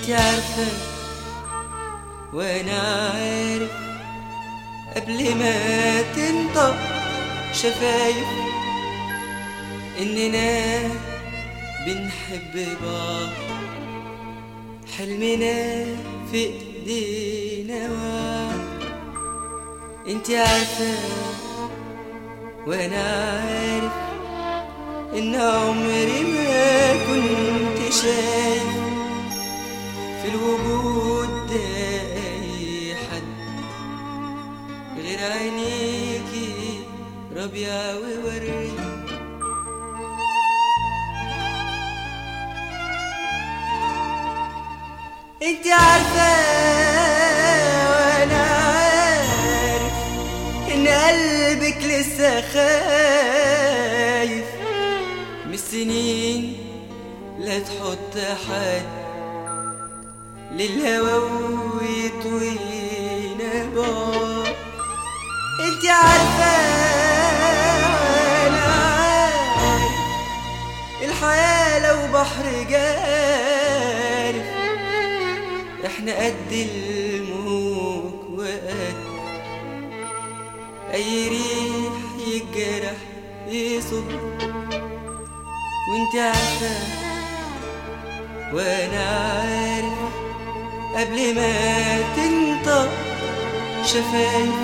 انت عارفة وانا عارف قبل ما تنطق شفايف اننا بنحب بعض حلمنا في ايدينا وعد انت عارفة وانا عارف ان عمري ما كنت شايف في الوجود ده اي حد غير عينيكي ربيع وورد انت عارفة وانا عارف ان قلبك لسه خايف من السنين لا تحط حد للهوى ويطوينا بار انت عارفة وانا عارف الحياة لو بحر جارف احنا قد الموج وقد اي ريح يجرح يصد وانت عارفة وانا عارف قبل ما تنطق شفايف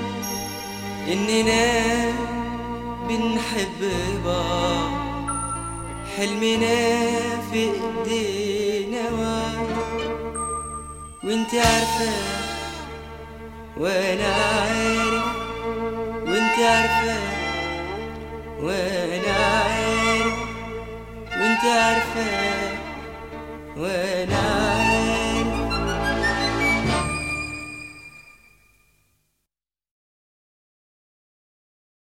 اننا بنحب بعض حلمنا في ايدينا وعد وانت عارفة وانا عارف وانت عارفة وانا عارف وانت عارفة